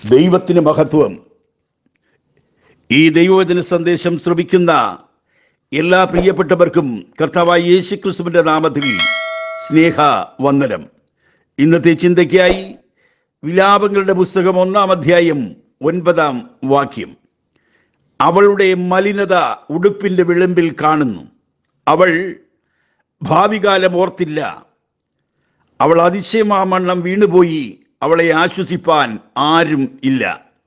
ദൈവത്തിന് മഹത്വം ഈ ദൈവവചന സന്ദേശം ശ്രവിക്കുന്ന എല്ലാ പ്രിയപ്പെട്ടവർക്കും കർത്താവായ യേശു ക്രിസ്തുവിൻ്റെ നാമത്തിൽ സ്നേഹ വന്ദനം ഇന്നത്തെ ചിന്തയ്ക്കായി വിലാപങ്ങളുടെ പുസ്തകം ഒന്നാം അധ്യായം ഒൻപതാം വാക്യം അവളുടെ മലിനത ഉടുപ്പിൻ്റെ വിളിമ്പിൽ കാണുന്നു അവൾ ഭാവികാലം ഓർത്തില്ല അവൾ അതിശയമാമണ്ണം വീണുപോയി അവളെ ആശ്വസിപ്പാൻ ആരും ഇല്ല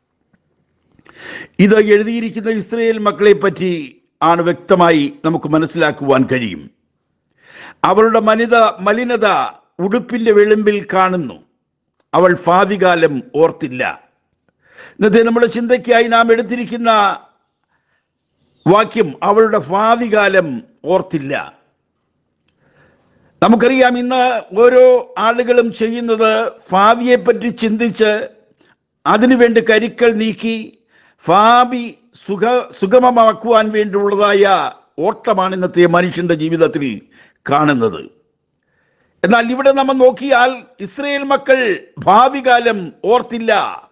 ഇത് എഴുതിയിരിക്കുന്ന ഇസ്രയേൽ മക്കളെ പറ്റി ആണ് വ്യക്തമായി നമുക്ക് മനസ്സിലാക്കുവാൻ കഴിയും അവളുടെ മനിത മലിനത ഉടുപ്പിൻ്റെ വെളുമ്പിൽ കാണുന്നു അവൾ ഭാവികാലം ഓർത്തില്ല ഇന്നത്തെ നമ്മുടെ ചിന്തയ്ക്കായി നാം എടുത്തിരിക്കുന്ന വാക്യം അവളുടെ ഭാവികാലം ഓർത്തില്ല നമുക്കറിയാം ഇന്ന് ഓരോ ആളുകളും ചെയ്യുന്നത് ഭാവിയെപ്പറ്റി ചിന്തിച്ച് അതിനുവേണ്ടി കരുക്കൾ നീക്കി ഭാവി സുഖ സുഗമമാക്കുവാൻ വേണ്ടിയുള്ളതായ ഓട്ടമാണ് ഇന്നത്തെ മനുഷ്യന്റെ ജീവിതത്തിൽ കാണുന്നത് എന്നാൽ ഇവിടെ നമ്മൾ നോക്കിയാൽ ഇസ്രയേൽ മക്കൾ ഭാവി കാലം ഓർത്തില്ല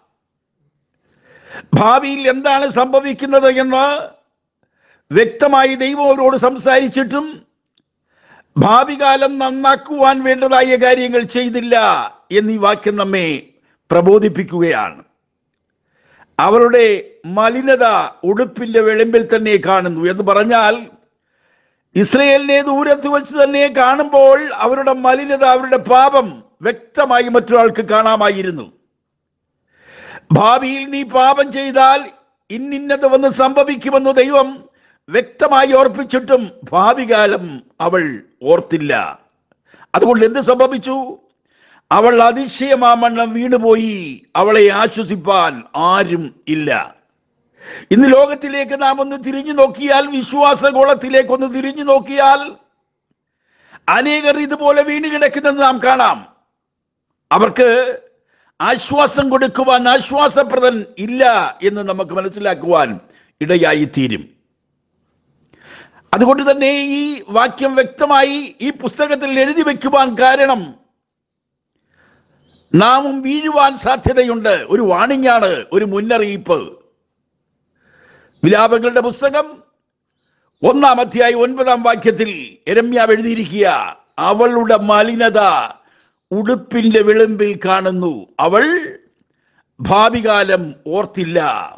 ഭാവിയിൽ എന്താണ് സംഭവിക്കുന്നത് എന്ന് വ്യക്തമായി ദൈവം അവരോട് സംസാരിച്ചിട്ടും ഭാവി കാലം നന്നാക്കുവാൻ വേണ്ടതായ കാര്യങ്ങൾ ചെയ്തില്ല എന്നീ വാക്യം നമ്മെ പ്രബോധിപ്പിക്കുകയാണ് അവരുടെ മലിനത ഉടുപ്പിന്റെ വെളിമ്പിൽ തന്നെ കാണുന്നു എന്ന് പറഞ്ഞാൽ ഇസ്രയേലിനെ ദൂരത്ത് വെച്ച് തന്നെ കാണുമ്പോൾ അവരുടെ മലിനത അവരുടെ പാപം വ്യക്തമായി മറ്റൊരാൾക്ക് കാണാമായിരുന്നു ഭാവിയിൽ നീ പാപം ചെയ്താൽ ഇന്നിന്നത് വന്ന് സംഭവിക്കുമെന്ന് ദൈവം വ്യക്തമായി ഓർപ്പിച്ചിട്ടും ഭാവി കാലം അവൾ ഓർത്തില്ല അതുകൊണ്ട് എന്ത് സംഭവിച്ചു അവൾ അതിശയമാമണ്ണം വീണുപോയി അവളെ ആശ്വസിപ്പാൻ ആരും ഇല്ല ഇന്ന് ലോകത്തിലേക്ക് നാം ഒന്ന് തിരിഞ്ഞു നോക്കിയാൽ വിശ്വാസഗോളത്തിലേക്ക് ഒന്ന് തിരിഞ്ഞു നോക്കിയാൽ അനേകർ ഇതുപോലെ വീണ് കിടക്കുന്നത് നാം കാണാം അവർക്ക് ആശ്വാസം കൊടുക്കുവാൻ ആശ്വാസപ്രദൻ ഇല്ല എന്ന് നമുക്ക് മനസ്സിലാക്കുവാൻ ഇടയായി തീരും അതുകൊണ്ട് തന്നെ ഈ വാക്യം വ്യക്തമായി ഈ പുസ്തകത്തിൽ എഴുതി വെക്കുവാൻ കാരണം നാമും വീഴുവാൻ സാധ്യതയുണ്ട് ഒരു വാണിംഗ് ആണ് ഒരു മുന്നറിയിപ്പ് വിലാപങ്ങളുടെ പുസ്തകം ഒന്നാം അധ്യായം ഒൻപതാം വാക്യത്തിൽ എരമ്യാവ് എഴുതിയിരിക്കുക അവളുടെ മലിനത ഉടുപ്പിന്റെ വിളിമ്പിൽ കാണുന്നു അവൾ ഭാവികാലം ഓർത്തില്ല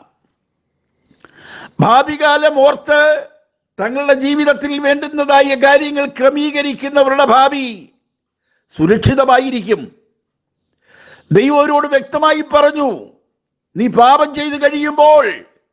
ഭാവികാലം ഓർത്ത് തങ്ങളുടെ ജീവിതത്തിൽ വേണ്ടുന്നതായ കാര്യങ്ങൾ ക്രമീകരിക്കുന്നവരുടെ ഭാവി സുരക്ഷിതമായിരിക്കും ദൈവം അവരോട് വ്യക്തമായി പറഞ്ഞു നീ പാപം ചെയ്തു കഴിയുമ്പോൾ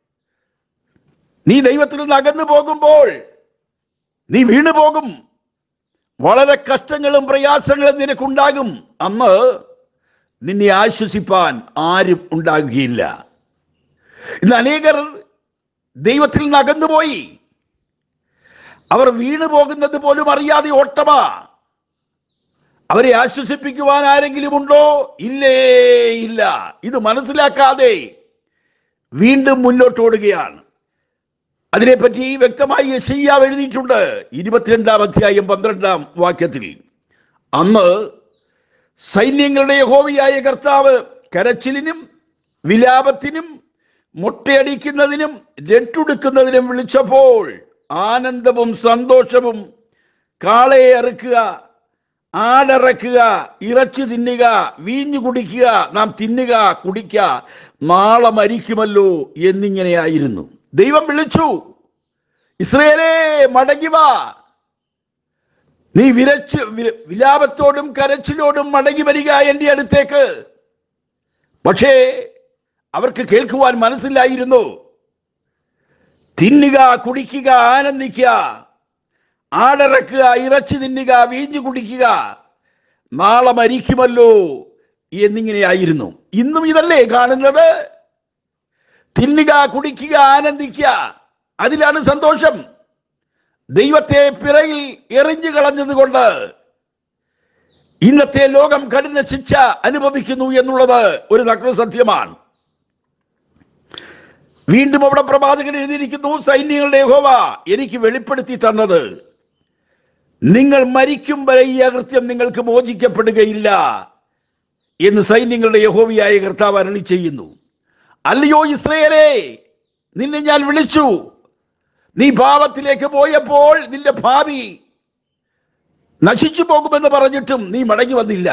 നീ ദൈവത്തിൽ നിന്ന് അകന്നു പോകുമ്പോൾ നീ വീണു പോകും വളരെ കഷ്ടങ്ങളും പ്രയാസങ്ങളും നിനക്കുണ്ടാകും അന്ന് നിന്നെ ആശ്വസിപ്പാൻ ആരും ഉണ്ടാകുകയില്ല ഇന്ന് അനേകർ ദൈവത്തിൽ നിന്ന് അകന്നുപോയി അവർ വീണു പോകുന്നത് പോലും അറിയാതെ ഓട്ടമാ അവരെ ആശ്വസിപ്പിക്കുവാൻ ആരെങ്കിലും ഉണ്ടോ ഇല്ലേ ഇല്ല ഇത് മനസ്സിലാക്കാതെ വീണ്ടും മുന്നോട്ട് ഓടുകയാണ് അതിനെപ്പറ്റി വ്യക്തമായി യശയ്യാവ് എഴുതിയിട്ടുണ്ട് ഇരുപത്തിരണ്ടാം അധ്യായം പന്ത്രണ്ടാം വാക്യത്തിൽ അന്ന് സൈന്യങ്ങളുടെ യഹോവയായ കർത്താവ് കരച്ചിലിനും വിലാപത്തിനും മുട്ടയടിക്കുന്നതിനും രട്ടുടുക്കുന്നതിനും വിളിച്ചപ്പോൾ ആനന്ദവും സന്തോഷവും കാളയെ അറുക്കുക ആടറക്കുക ഇറച്ചി തിന്നുക വീഞ്ഞു കുടിക്കുക നാം തിന്നുക കുടിക്കുക നാളെ മരിക്കുമല്ലോ എന്നിങ്ങനെയായിരുന്നു ദൈവം വിളിച്ചു ഇസ്രയേലേ മടങ്ങി വാ നീ വിരച്ച് വി- വിലാപത്തോടും കരച്ചിലോടും മടങ്ങി വരിക എൻ്റെ അടുത്തേക്ക് പക്ഷേ അവർക്ക് കേൾക്കുവാൻ മനസ്സിലായിരുന്നു തിന്നുക കുടിക്കുക ആനന്ദിക്കുക ആടറക്കുക ഇറച്ചി തിന്നുക വീഞ്ഞു കുടിക്കുക നാളെ മരിക്കുമല്ലോ എന്നിങ്ങനെയായിരുന്നു ഇന്നും ഇതല്ലേ കാണുന്നത് തിന്നുക കുടിക്കുക ആനന്ദിക്കുക അതിലാണ് സന്തോഷം ദൈവത്തെ പിറയിൽ എറിഞ്ഞു കളഞ്ഞത് കൊണ്ട് ഇന്നത്തെ ലോകം കഠിന ശിക്ഷ അനുഭവിക്കുന്നു എന്നുള്ളത് ഒരു നഗ്ന സത്യമാണ് വീണ്ടും അവിടെ പ്രവാചകൻ എഴുതിയിരിക്കുന്നു സൈന്യങ്ങളുടെ യഹോവ എനിക്ക് വെളിപ്പെടുത്തി തന്നത് നിങ്ങൾ മരിക്കും വരെ ഈ അകൃത്യം നിങ്ങൾക്ക് മോചിക്കപ്പെടുകയില്ല എന്ന് സൈന്യങ്ങളുടെ യഹോവയായ കർത്താവ് അരളി ചെയ്യുന്നു അല്ലയോ ഇസ്രയേലേ നിന്നെ ഞാൻ വിളിച്ചു നീ പാപത്തിലേക്ക് പോയപ്പോൾ നിന്റെ ഭാവി നശിച്ചു പോകുമെന്ന് പറഞ്ഞിട്ടും നീ മടങ്ങി വന്നില്ല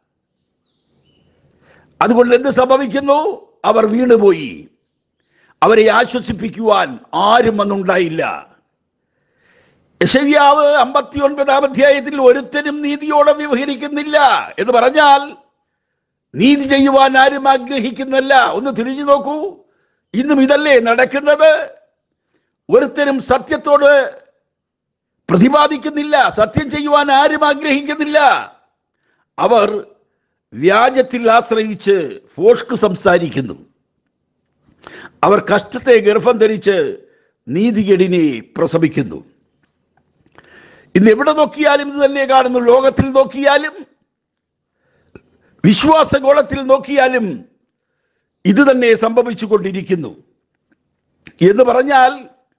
അതുകൊണ്ട് എന്ത് സംഭവിക്കുന്നു അവർ വീണുപോയി അവരെ ആശ്വസിപ്പിക്കുവാൻ ആരും വന്നുണ്ടായില്ല യശവ്യാവ് അമ്പത്തി ഒൻപതാം അധ്യായത്തിൽ ഒരുത്തരും നീതിയോടെ വ്യവഹരിക്കുന്നില്ല എന്ന് പറഞ്ഞാൽ നീതി ചെയ്യുവാൻ ആരും ആഗ്രഹിക്കുന്നില്ല ഒന്ന് തിരിഞ്ഞു നോക്കൂ ഇന്നും ഇതല്ലേ നടക്കുന്നത് ഒരുത്തരും സത്യത്തോട് പ്രതിപാദിക്കുന്നില്ല സത്യം ചെയ്യുവാൻ ആരും ആഗ്രഹിക്കുന്നില്ല അവർ വ്യാജത്തിൽ ആശ്രയിച്ച് ഫോഷ്ക്ക് സംസാരിക്കുന്നു അവർ കഷ്ടത്തെ ഗർഭം ധരിച്ച് നീതികേടിനെ പ്രസവിക്കുന്നു ഇന്ന് എവിടെ നോക്കിയാലും ഇത് തന്നെ കാണുന്നു ലോകത്തിൽ നോക്കിയാലും വിശ്വാസഗോളത്തിൽ നോക്കിയാലും ഇത് തന്നെ സംഭവിച്ചു കൊണ്ടിരിക്കുന്നു എന്ന് പറഞ്ഞാൽ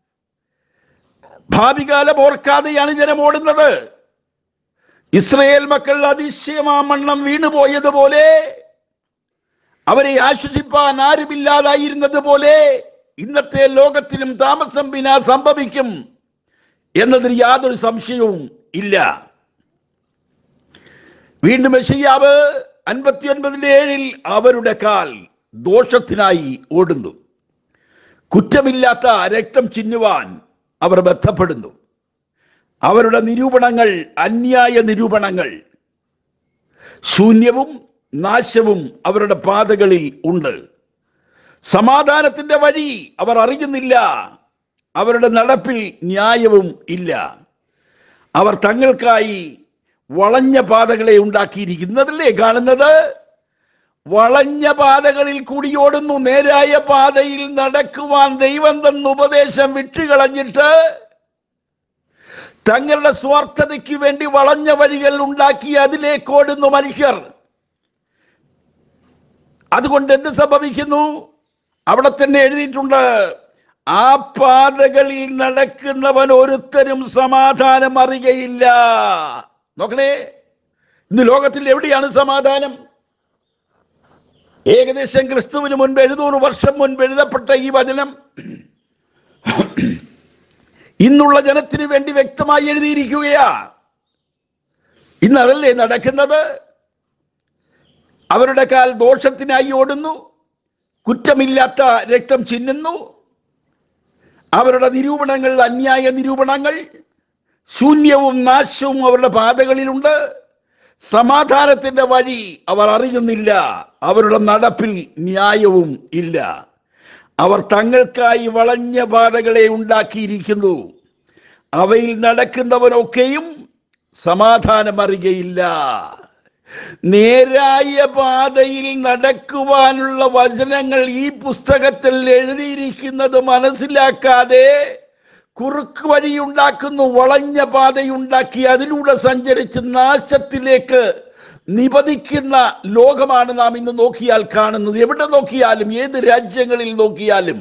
ഭാവികാലം ഓർക്കാതെയാണ് ജനം ഓടുന്നത് ഇസ്രയേൽ മക്കൾ അതിശയമാമണ്ണം വീണുപോയതുപോലെ അവരെ ആശ്വസിപ്പാൻ ആരുമില്ലാതായിരുന്നത് പോലെ ഇന്നത്തെ ലോകത്തിനും താമസം വിനാ സംഭവിക്കും എന്നതിൽ യാതൊരു സംശയവും ഇല്ല വീണ്ടും മെസ്സിയാവ് അൻപത്തി ഒൻപതിന്റെ ഏഴിൽ അവരുടെ കാൽ ദോഷത്തിനായി ഓടുന്നു കുറ്റമില്ലാത്ത രക്തം ചിന്നുവാൻ അവർ ബന്ധപ്പെടുന്നു അവരുടെ നിരൂപണങ്ങൾ അന്യായ നിരൂപണങ്ങൾ ശൂന്യവും നാശവും അവരുടെ പാതകളിൽ ഉണ്ട് സമാധാനത്തിന്റെ വഴി അവർ അറിയുന്നില്ല അവരുടെ നടപ്പിൽ ന്യായവും ഇല്ല അവർ തങ്ങൾക്കായി വളഞ്ഞ പാതകളെ ഉണ്ടാക്കിയിരിക്കുന്നതല്ലേ കാണുന്നത് വളഞ്ഞ പാതകളിൽ കൂടിയോടുന്നു നേരായ പാതയിൽ നടക്കുവാൻ ദൈവം തന്ന ഉപദേശം വിട്ടുകളഞ്ഞിട്ട് തങ്ങളുടെ സ്വാർത്ഥതയ്ക്ക് വേണ്ടി വളഞ്ഞ വഴികൾ ഉണ്ടാക്കി അതിലേക്ക് ഓടുന്നു മനുഷ്യർ അതുകൊണ്ട് എന്ത് സംഭവിക്കുന്നു അവിടെ തന്നെ എഴുതിയിട്ടുണ്ട് ആ പാതകളിൽ നടക്കുന്നവൻ ഒരുത്തരും സമാധാനം അറിയയില്ല നോക്കണേ ഇന്ന് ലോകത്തിൽ എവിടെയാണ് സമാധാനം ഏകദേശം ക്രിസ്തുവിന് മുൻപ് എഴുന്നൂറ് വർഷം മുൻപ് എഴുതപ്പെട്ട ഈ വചനം ഇന്നുള്ള ജനത്തിന് വേണ്ടി വ്യക്തമായി എഴുതിയിരിക്കുകയാ ഇന്ന് അതല്ലേ നടക്കുന്നത് അവരുടെ കാൽ ദോഷത്തിനായി ഓടുന്നു കുറ്റമില്ലാത്ത രക്തം ചിന്നുന്നു അവരുടെ നിരൂപണങ്ങൾ അന്യായ നിരൂപണങ്ങൾ ശൂന്യവും നാശവും അവരുടെ പാതകളിലുണ്ട് സമാധാനത്തിന്റെ വഴി അവർ അറിയുന്നില്ല അവരുടെ നടപ്പിൽ ന്യായവും ഇല്ല അവർ തങ്ങൾക്കായി വളഞ്ഞ പാതകളെ ഉണ്ടാക്കിയിരിക്കുന്നു അവയിൽ നടക്കുന്നവരൊക്കെയും സമാധാനം അറിയയില്ല നേരായ പാതയിൽ നടക്കുവാനുള്ള വചനങ്ങൾ ഈ പുസ്തകത്തിൽ എഴുതിയിരിക്കുന്നത് മനസ്സിലാക്കാതെ കുറുക്ക് വഴിയുണ്ടാക്കുന്നു വളഞ്ഞ പാതയുണ്ടാക്കി അതിലൂടെ സഞ്ചരിച്ച് നാശത്തിലേക്ക് നിപതിക്കുന്ന ലോകമാണ് നാം ഇന്ന് നോക്കിയാൽ കാണുന്നത് എവിടെ നോക്കിയാലും ഏത് രാജ്യങ്ങളിൽ നോക്കിയാലും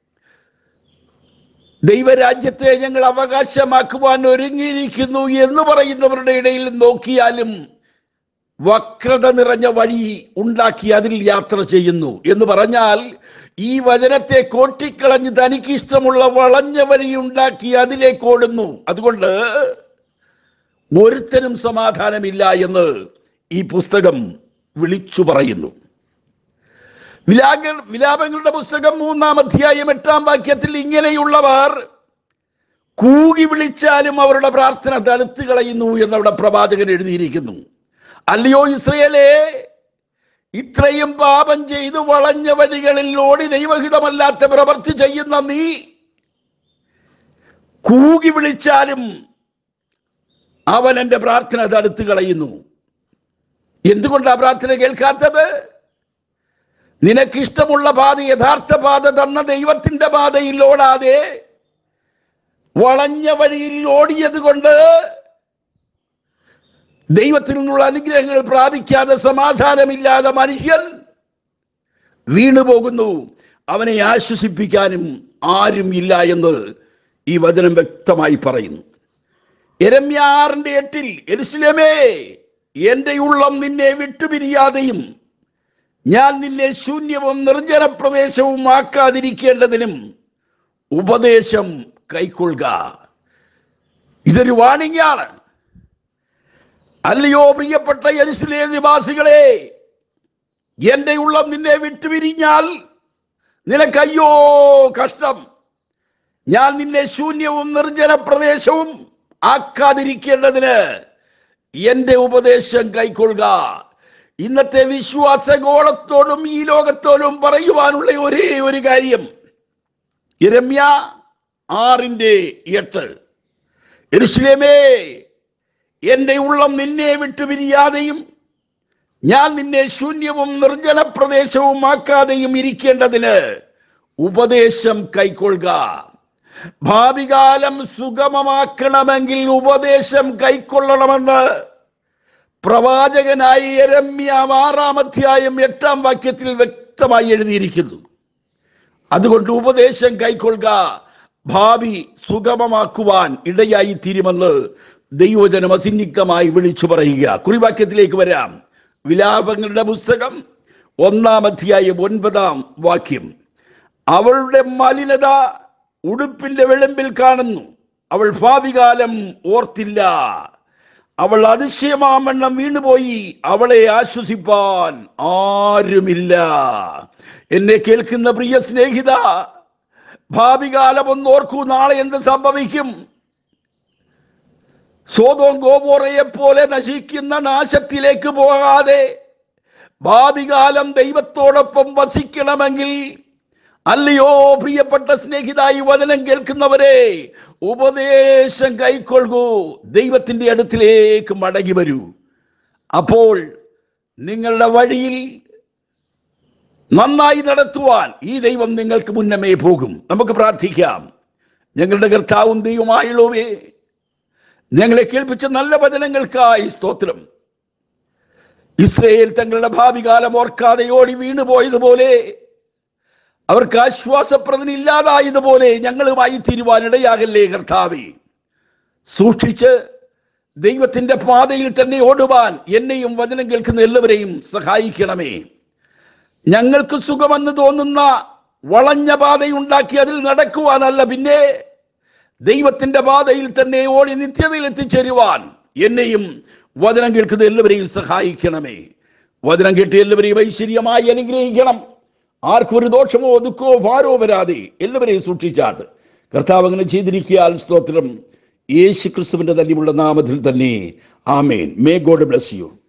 ദൈവരാജ്യത്തെ ഞങ്ങൾ അവകാശമാക്കുവാൻ ഒരുങ്ങിയിരിക്കുന്നു എന്ന് പറയുന്നവരുടെ ഇടയിൽ നോക്കിയാലും വക്രത നിറഞ്ഞ വഴി ഉണ്ടാക്കി അതിൽ യാത്ര ചെയ്യുന്നു എന്ന് പറഞ്ഞാൽ ഈ വചനത്തെ കോട്ടിക്കളഞ്ഞ് തനിക്ക് ഇഷ്ടമുള്ള വളഞ്ഞ വഴി ഉണ്ടാക്കി അതിലേക്ക് ഓടുന്നു അതുകൊണ്ട് ഒരുത്തനും സമാധാനമില്ല എന്ന് ഈ പുസ്തകം വിളിച്ചു പറയുന്നു വിലാപ വിലാപങ്ങളുടെ പുസ്തകം മൂന്നാം അധ്യായം എട്ടാം വാക്യത്തിൽ ഇങ്ങനെയുള്ളവർ കൂകി വിളിച്ചാലും അവരുടെ പ്രാർത്ഥന തടുത്തു കളയുന്നു എന്നവിടെ പ്രവാചകൻ എഴുതിയിരിക്കുന്നു അല്ലയോ ഇസ്രയേലേ ഇത്രയും പാപം ചെയ്തു വളഞ്ഞ വഴികളിൽ ഓടി ദൈവഹിതമല്ലാത്ത പ്രവൃത്തി ചെയ്യുന്ന നീ കൂകി വിളിച്ചാലും അവൻ എൻ്റെ പ്രാർത്ഥന തടുത്തു കളയുന്നു എന്തുകൊണ്ടാ പ്രാർത്ഥന കേൾക്കാത്തത് നിനക്കിഷ്ടമുള്ള പാത യഥാർത്ഥ പാത തന്ന ദൈവത്തിന്റെ പാതയിൽ ഓടാതെ വളഞ്ഞ വഴിയിൽ ഓടിയത് കൊണ്ട് ദൈവത്തിൽ നിന്നുള്ള അനുഗ്രഹങ്ങൾ പ്രാപിക്കാതെ സമാധാനമില്ലാതെ മനുഷ്യൻ വീണുപോകുന്നു അവനെ ആശ്വസിപ്പിക്കാനും ആരും ഇല്ല എന്ന് ഈ വചനം വ്യക്തമായി പറയുന്നു എരമ്യാറിന്റെ എട്ടിൽ എരുസലേമേ എന്റെ ഉള്ളം നിന്നെ വിട്ടുപിരിയാതെയും ഞാൻ നിന്നെ ശൂന്യവും നിർജ്ജന പ്രദേശവും ആക്കാതിരിക്കേണ്ടതിനും ഉപദേശം കൈക്കൊള്ളുക ഇതൊരു വാണിംഗ് ആണ് അല്ലയോ പ്രിയപ്പെട്ട യരിശിലേ നിവാസികളെ എന്റെ ഉള്ളം നിന്നെ വിട്ടുപിരിഞ്ഞാൽ നിനക്കയ്യോ കഷ്ടം ഞാൻ നിന്നെ ശൂന്യവും നിർജ്ജന പ്രദേശവും ആക്കാതിരിക്കേണ്ടതിന് എന്റെ ഉപദേശം കൈക്കൊള്ളുക ഇന്നത്തെ വിശ്വാസഗോളത്തോടും ഈ ലോകത്തോടും പറയുവാനുള്ള ഒരേ ഒരു കാര്യം ഇരമ്യ ആറിന്റെ എട്ട് എരുസലേമേ എന്റെ ഉള്ളം നിന്നെ വിട്ടുപിരിയാതെയും ഞാൻ നിന്നെ ശൂന്യവും നിർജ്ജന പ്രദേശവും ആക്കാതെയും ഇരിക്കേണ്ടതിന് ഉപദേശം കൈക്കൊള്ളുക ഭാവികാലം സുഗമമാക്കണമെങ്കിൽ ഉപദേശം കൈക്കൊള്ളണമെന്ന് പ്രവാചകനായ യരമ്യ ആറാം അധ്യായം എട്ടാം വാക്യത്തിൽ വ്യക്തമായി എഴുതിയിരിക്കുന്നു അതുകൊണ്ട് ഉപദേശം കൈക്കൊള്ളുക ഭാവി സുഗമമാക്കുവാൻ ഇടയായി തീരുമെന്ന് ദൈവജനം അസിന്നിഗ്ധമായി വിളിച്ചു പറയുക കുറിവാക്യത്തിലേക്ക് വരാം വിലാപങ്ങളുടെ പുസ്തകം ഒന്നാം അധ്യായം ഒൻപതാം വാക്യം അവളുടെ മലിനത ഉടുപ്പിന്റെ വിളമ്പിൽ കാണുന്നു അവൾ ഭാവികാലം ഓർത്തില്ല അവൾ അതിശയമാമണ്ണം വീണുപോയി അവളെ ആശ്വസിപ്പാൻ ആരുമില്ല എന്നെ കേൾക്കുന്ന പ്രിയ സ്നേഹിത ഭാവികാലം ഒന്ന് ഓർക്കൂ നാളെ എന്ത് സംഭവിക്കും സോതോം ഗോമോറയെ പോലെ നശിക്കുന്ന നാശത്തിലേക്ക് പോകാതെ ഭാവികാലം ദൈവത്തോടൊപ്പം വസിക്കണമെങ്കിൽ അല്ലയോ പ്രിയപ്പെട്ട സ്നേഹിതായി വചനം കേൾക്കുന്നവരെ ഉപദേശം കൈക്കൊള്ളൂ ദൈവത്തിന്റെ അടുത്തിലേക്ക് മടങ്ങി വരൂ അപ്പോൾ നിങ്ങളുടെ വഴിയിൽ നന്നായി നടത്തുവാൻ ഈ ദൈവം നിങ്ങൾക്ക് മുന്നമേ പോകും നമുക്ക് പ്രാർത്ഥിക്കാം ഞങ്ങളുടെ കർത്താവും ദൈവമായുള്ളവേ ഞങ്ങളെ കേൾപ്പിച്ച നല്ല വചനങ്ങൾക്കായി സ്തോത്രം ഇസ്രയേൽ തങ്ങളുടെ ഭാവി കാലം ഓർക്കാതെ ഓടി വീണുപോയതുപോലെ അവർക്ക് ആശ്വാസപ്രദന ഇല്ലാതായതുപോലെ ഞങ്ങളുമായി തീരുവാനിടയാകല്ലേ കർത്താവേ സൂക്ഷിച്ച് ദൈവത്തിന്റെ പാതയിൽ തന്നെ ഓടുവാൻ എന്നെയും വചനം കേൾക്കുന്ന എല്ലാവരെയും സഹായിക്കണമേ ഞങ്ങൾക്ക് സുഖമെന്ന് തോന്നുന്ന വളഞ്ഞ പാതയുണ്ടാക്കി അതിൽ നടക്കുവാനല്ല പിന്നെ ദൈവത്തിന്റെ പാതയിൽ തന്നെ ഓടി നിത്യതയിൽ എത്തിച്ചേരുവാൻ എന്നെയും വചനം കേൾക്കുന്ന എല്ലാവരെയും സഹായിക്കണമേ വചനം കേട്ട് എല്ലാവരെയും ഐശ്വര്യമായി അനുഗ്രഹിക്കണം ആർക്കും ഒരു ദോഷമോ ദുഃഖമോ ഭാരമോ വരാതെ എല്ലാവരെയും സൂക്ഷിച്ചാട്ട് കർത്താവ് അങ്ങനെ ചെയ്തിരിക്കാൻ സ്തോത്രം യേശു ക്രിസ്തുവിന്റെ തന്നെയുള്ള നാമത്തിൽ തന്നെ ആമേൻ മേ ഗോഡ് ബ്ലസ് യു